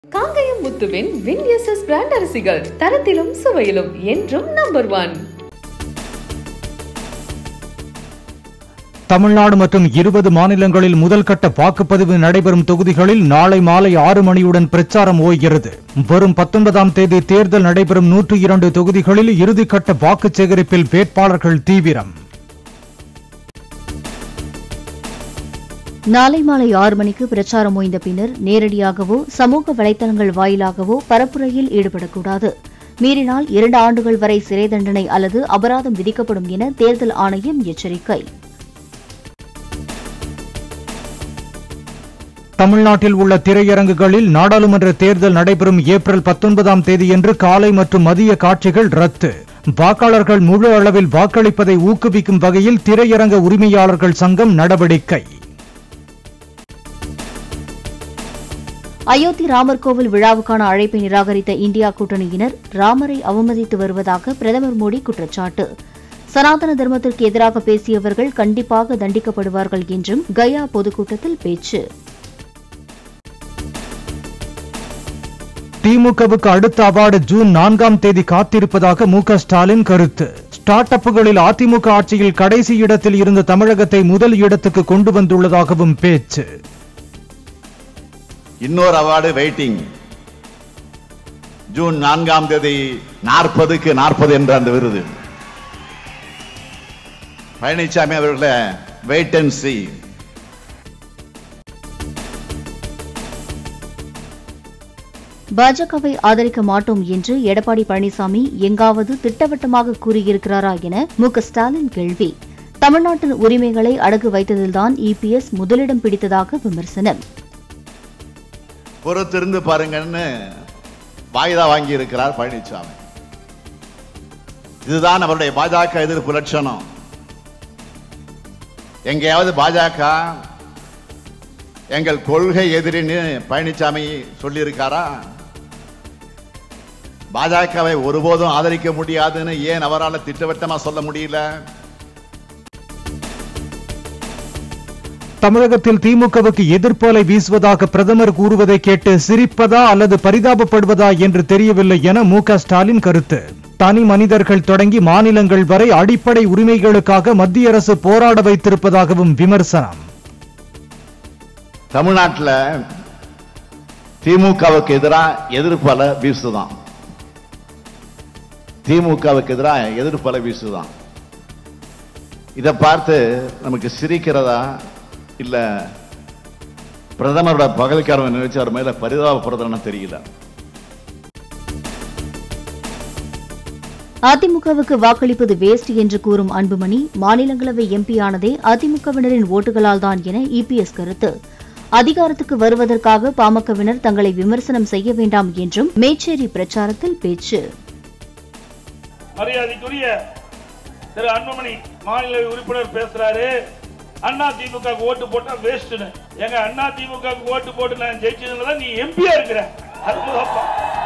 காங்கயம் முத்துவின் வின் SS brand அரிசிகள் தரத்திலும் சுவையிலும் என்றும் நம்பர் ஒன் தமிழ்நாடு மற்றும் இருபது மாநிலங்களில் முதல் கட்ட வாக்குப்பதிவு நடைபெறும் தொகுதிகளில் நாளை மாலை ஆறு மணியுடன் பிரச்சாரம் ஓய்கிறது வரும் பத்தொன்பதாம் தேதி தேர்தல் நடைபெறும் நூற்று இரண்டு தொகுதிகளில் இறுதிக்கட்ட வாக்கு சேகரிப்பில் வேட்பாளர்கள் தீவிரம் நாளை மாலை ஆறு மணிக்கு பிரச்சாரம் ஓய்ந்த பின்னர் நேரடியாகவோ சமூக வலைதளங்கள் வாயிலாகவோ பரப்புரையில் ஈடுபடக்கூடாது மீறினால் இரண்டு ஆண்டுகள் வரை சிறை தண்டனை அல்லது அபராதம் விதிக்கப்படும் என தேர்தல் ஆணையம் எச்சரிக்கை தமிழ்நாட்டில் உள்ள திரையரங்குகளில் நாடாளுமன்ற தேர்தல் நடைபெறும் ஏப்ரல் பத்தொன்பதாம் தேதியன்று காலை மற்றும் மதிய காட்சிகள் ரத்து வாக்காளர்கள் முழு அளவில் வாக்களிப்பதை ஊக்குவிக்கும் வகையில் திரையரங்க உரிமையாளர்கள் சங்கம் நடவடிக்கை அயோத்தி ராமர் கோவில் விழாவுக்கான அழைப்பை நிராகரித்த இந்தியா கூட்டணியினர் ராமரை அவமதித்து வருவதாக பிரதமர் மோடி குற்றச்சாட்டு சனாதன தர்மத்திற்கு எதிராக பேசியவர்கள் கண்டிப்பாக தண்டிக்கப்படுவார்கள் என்றும் கயா பொதுக்கூட்டத்தில் பேச்சு திமுகவுக்கு அடுத்த அவார்டு ஜூன் நான்காம் தேதி காத்திருப்பதாக மு க ஸ்டாலின் கருத்து ஸ்டார்ட் அப்புகளில் அதிமுக ஆட்சியில் கடைசி இடத்தில் இருந்த தமிழகத்தை முதல் இடத்துக்கு கொண்டு வந்துள்ளதாகவும் பேச்சு இன்னொரு அவார்டு வெயிட்டிங் ஜூன் நான்காம் தேதி நாற்பதுக்கு நாற்பது என்ற அந்த விருது பழனிசாமி அவர்களை வெயிட் அண்ட் சி பாஜகவை ஆதரிக்க மாட்டோம் என்று எடப்பாடி பழனிசாமி எங்காவது திட்டவட்டமாக கூறியிருக்கிறாரா என மு க ஸ்டாலின் கேள்வி தமிழ்நாட்டின் உரிமைகளை அடகு வைத்ததில்தான் இபிஎஸ் முதலிடம் பிடித்ததாக விமர்சனம் பொறுத்திருந்து பாருங்கன்னு வாய்தா வாங்கி இருக்கிறார் பழனிசாமி இதுதான் அவருடைய பாஜக எதிர்ப்பு லட்சணம் எங்கேயாவது பாஜக எங்கள் கொள்கை எதிரின்னு பழனிசாமி சொல்லியிருக்காரா பாஜகவை ஒருபோதும் ஆதரிக்க முடியாதுன்னு ஏன் அவரால் திட்டவட்டமா சொல்ல முடியல தமிழகத்தில் திமுகவுக்கு எதிர்ப்பலை வீசுவதாக பிரதமர் கூறுவதை கேட்டு சிரிப்பதா அல்லது பரிதாபப்படுவதா என்று தெரியவில்லை என மு க ஸ்டாலின் கருத்து தனி மனிதர்கள் தொடங்கி மாநிலங்கள் வரை அடிப்படை உரிமைகளுக்காக மத்திய அரசு போராட வைத்திருப்பதாகவும் விமர்சனம் தமிழ்நாட்டில் திமுகவுக்கு எதிராக எதிர்ப்பலை வீசுதான் திமுகவுக்கு எதிராக எதிர்ப்பலை வீசுதான் இதை பார்த்து நமக்கு சிரிக்கிறதா இல்ல பிரதமரோட பகல்காரன் நினைச்சு அவர் மேல பரிதாபப்படுறதுன்னு தெரியல அதிமுகவுக்கு வாக்களிப்பது வேஸ்ட் என்று கூறும் அன்புமணி மாநிலங்களவை எம்பியானதே அதிமுகவினரின் ஓட்டுகளால் தான் என இபிஎஸ் கருத்து அதிகாரத்துக்கு வருவதற்காக பாமகவினர் தங்களை விமர்சனம் செய்ய வேண்டாம் என்றும் மேச்சேரி பிரச்சாரத்தில் பேச்சு மரியாதைக்குரிய திரு அன்புமணி மாநில உறுப்பினர் பேசுறாரு அண்ணா திமுக ஓட்டு போட்டா வேஸ்ட்னு எங்க அண்ணா திமுக ஓட்டு போட்டு நான் ஜெயிச்சதுனால நீ எம்பியா இருக்கிற அற்புதப்பா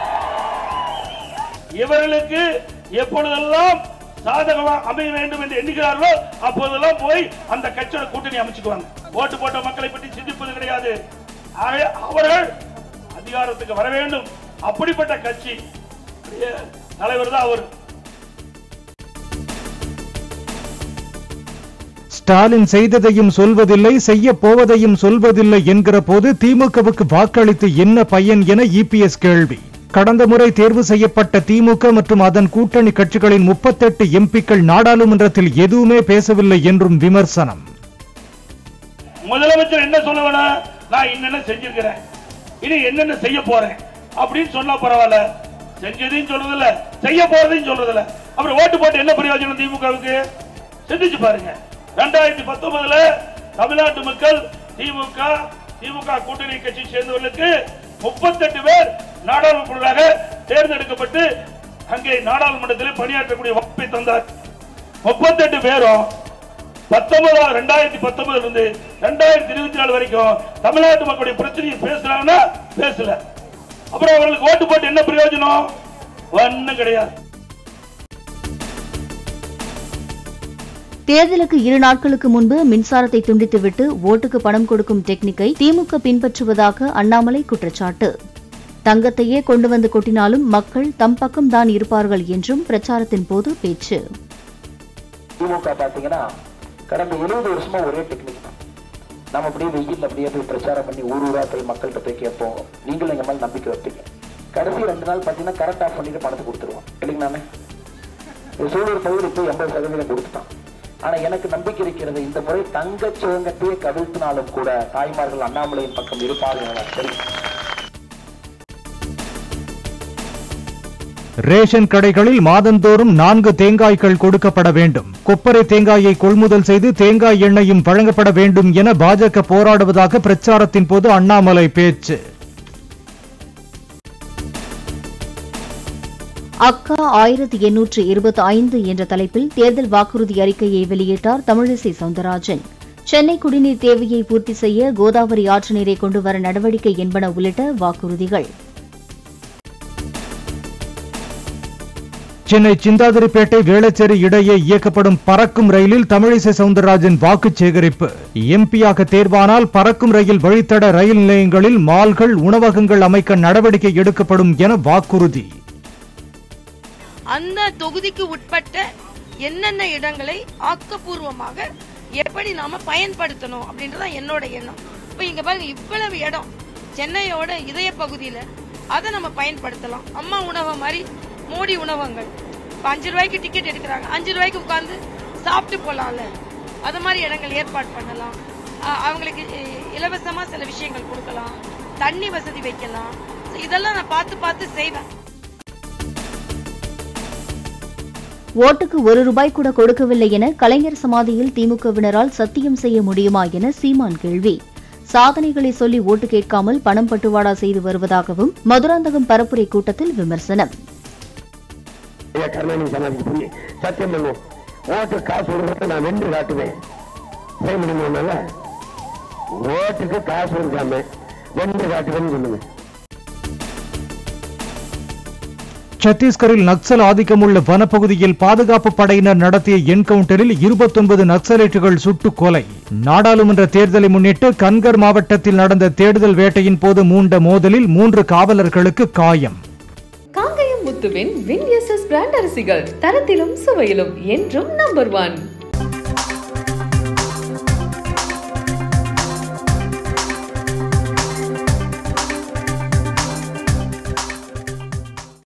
இவர்களுக்கு எப்பொழுதெல்லாம் சாதகமா அமைய வேண்டும் என்று எண்ணுகிறார்களோ அப்போதெல்லாம் போய் அந்த கட்சியோட கூட்டணி அமைச்சுக்குவாங்க ஓட்டு போட்ட மக்களை பற்றி சிந்திப்பது கிடையாது ஆகவே அவர்கள் அதிகாரத்துக்கு வர வேண்டும் அப்படிப்பட்ட கட்சி தலைவர் தான் அவர் ஸ்டாலின் செய்ததையும் சொல்வதில்லை செய்ய போவதையும் சொல்வதில்லை என்கிற போது திமுகவுக்கு வாக்களித்து என்ன பயன் என இபிஎஸ் கேள்வி கடந்த முறை தேர்வு செய்யப்பட்ட திமுக மற்றும் அதன் கூட்டணி கட்சிகளின் முப்பத்தெட்டு எம்பிக்கள் நாடாளுமன்றத்தில் எதுவுமே பேசவில்லை என்றும் விமர்சனம் முதலமைச்சர் என்ன சொல்ல வேணாம் நான் என்னென்ன செஞ்சிருக்கிறேன் இனி என்னென்ன செய்ய போறேன் அப்படின்னு சொன்னா பரவாயில்ல செஞ்சதையும் சொல்றதில்ல செய்ய போறதையும் சொல்றதில்ல அப்புறம் ஓட்டு போட்டு என்ன பிரயோஜனம் திமுகவுக்கு சிந்திச்சு பாருங்க ரெண்டாயிரத்தி பத்தொன்பதுல தமிழ்நாட்டு மக்கள் திமுக திமுக கூட்டணி கட்சி சேர்ந்தவர்களுக்கு முப்பத்தெட்டு பேர் நாடாளுமன்றமாக தேர்ந்தெடுக்கப்பட்டு அங்கே நாடாளுமன்றத்தில் பணியாற்றக்கூடிய வாய்ப்பை தந்தார் முப்பத்தெட்டு பேரும் பத்தொன்பதாம் ரெண்டாயிரத்தி பத்தொன்பதுல இருந்து ரெண்டாயிரத்தி இருபத்தி நாலு வரைக்கும் தமிழ்நாட்டு மக்களுடைய பிரச்சனையை பேசுறாங்கன்னா பேசல அப்புறம் அவர்களுக்கு ஓட்டு போட்டு என்ன பிரயோஜனம் ஒன்னும் கிடையாது தேர்தலுக்கு இரு நாட்களுக்கு முன்பு மின்சாரத்தை துண்டித்துவிட்டு ஓட்டுக்கு பணம் கொடுக்கும் டெக்னிக்கை திமுக பின்பற்றுவதாக அண்ணாமலை குற்றச்சாட்டு தங்கத்தையே கொண்டு வந்து கொட்டினாலும் மக்கள் தம் பக்கம் தான் இருப்பார்கள் என்றும் பிரச்சாரத்தின் போது பேச்சு திமுக பாத்தீங்கன்னா கடந்த எழுபது வருஷமா ஒரே டெக்னிக் தான் நம்ம அப்படியே வெயில் அப்படியே போய் பிரச்சாரம் பண்ணி ஊர் ஊரா போய் மக்கள்கிட்ட போய் கேட்போம் நீங்களும் எங்க மேல நம்பிக்கை வைப்பீங்க கடைசி ரெண்டு நாள் பாத்தீங்கன்னா கரெக்ட் ஆஃப் பண்ணிட்டு பணத்தை கொடுத்துருவோம் இல்லைங்கண்ணாமே சூழல் பகுதி இப்போ எண்பது சதவீதம் கொடுத்துட்டான் ஆனா எனக்கு நம்பிக்கை இருக்கிறது இந்த முறை தங்க சிவங்கத்தையே கவிழ்த்தினாலும் கூட தாய்மார்கள் அண்ணாமலையின் பக்கம் இருப்பார்கள் என எனக்கு தெரியும் ரேஷன் கடைகளில் மாதந்தோறும் நான்கு தேங்காய்கள் கொடுக்கப்பட வேண்டும் கொப்பரை தேங்காயை கொள்முதல் செய்து தேங்காய் எண்ணெயும் வழங்கப்பட வேண்டும் என பாஜக போராடுவதாக பிரச்சாரத்தின் போது அண்ணாமலை பேச்சு அக்கா ஆயிரத்தி எண்ணூற்று இருபத்தி ஐந்து என்ற தலைப்பில் தேர்தல் வாக்குறுதி அறிக்கையை வெளியிட்டார் தமிழிசை சவுந்தரராஜன் சென்னை குடிநீர் தேவையை பூர்த்தி செய்ய கோதாவரி ஆற்று நீரை கொண்டுவர நடவடிக்கை என்பன உள்ளிட்ட வாக்குறுதிகள் சென்னை சிந்தாதிரிப்பேட்டை வேளச்சேரி இடையே இயக்கப்படும் பறக்கும் ரயிலில் தமிழிசை சவுந்தரராஜன் வாக்கு சேகரிப்பு எம்பியாக தேர்வானால் பறக்கும் ரயில் வழித்தட ரயில் நிலையங்களில் மால்கள் உணவகங்கள் அமைக்க நடவடிக்கை எடுக்கப்படும் என வாக்குறுதி அந்த தொகுதிக்கு உட்பட்ட என்னென்ன இடங்களை ஆக்கப்பூர்வமாக எப்படி நாம பயன்படுத்தணும் அப்படின்றதான் என்னோட எண்ணம் இப்போ இங்க பாருங்க இவ்வளவு இடம் சென்னையோட இதய பகுதியில அதை நம்ம பயன்படுத்தலாம் அம்மா உணவகம் மாதிரி மோடி உணவகங்கள் இப்போ அஞ்சு ரூபாய்க்கு டிக்கெட் எடுக்கிறாங்க அஞ்சு ரூபாய்க்கு உட்காந்து சாப்பிட்டு போகலாம்ல அது மாதிரி இடங்கள் ஏற்பாடு பண்ணலாம் அஹ் அவங்களுக்கு இ- இலவசமா சில விஷயங்கள் கொடுக்கலாம் தண்ணி வசதி வைக்கலாம் இதெல்லாம் நான் பார்த்து பார்த்து செய்வேன் ஓட்டுக்கு ஒரு ரூபாய் கூட கொடுக்கவில்லை என கலைஞர் சமாதியில் திமுகவினரால் சத்தியம் செய்ய முடியுமா என சீமான் கேள்வி சாதனைகளை சொல்லி ஓட்டு கேட்காமல் பணம் பட்டுவாடா செய்து வருவதாகவும் மதுராந்தகம் பரப்புரை கூட்டத்தில் விமர்சனம் ஐயா கருணாநிதி சமாதிக்கு போய் சத்தியம் பண்ணுவோம் ஓட்டு காசு கொடுக்கறத நான் வென்று காட்டுவேன் செய்ய முடியுமானால ஓட்டுக்கு காசு கொடுக்காம வென்று காட்டுவேன்னு சொல்லுங்க சத்தீஸ்கரில் நக்சல் ஆதிக்கமுள்ள வனப்பகுதியில் பாதுகாப்பு படையினர் நடத்திய என்கவுண்டரில் இருபத்தொன்பது நக்சலைட்டுகள் சுட்டுக் கொலை நாடாளுமன்ற தேர்தலை முன்னிட்டு கன்கர் மாவட்டத்தில் நடந்த தேடுதல் வேட்டையின் போது மூண்ட மோதலில் மூன்று காவலர்களுக்கு காயம் காங்கயம் முத்துவின் வின் எஸ்எஸ் பிராண்ட் அரிசிகள் தரத்திலும் சுவையிலும் என்றும் நம்பர் ஒன்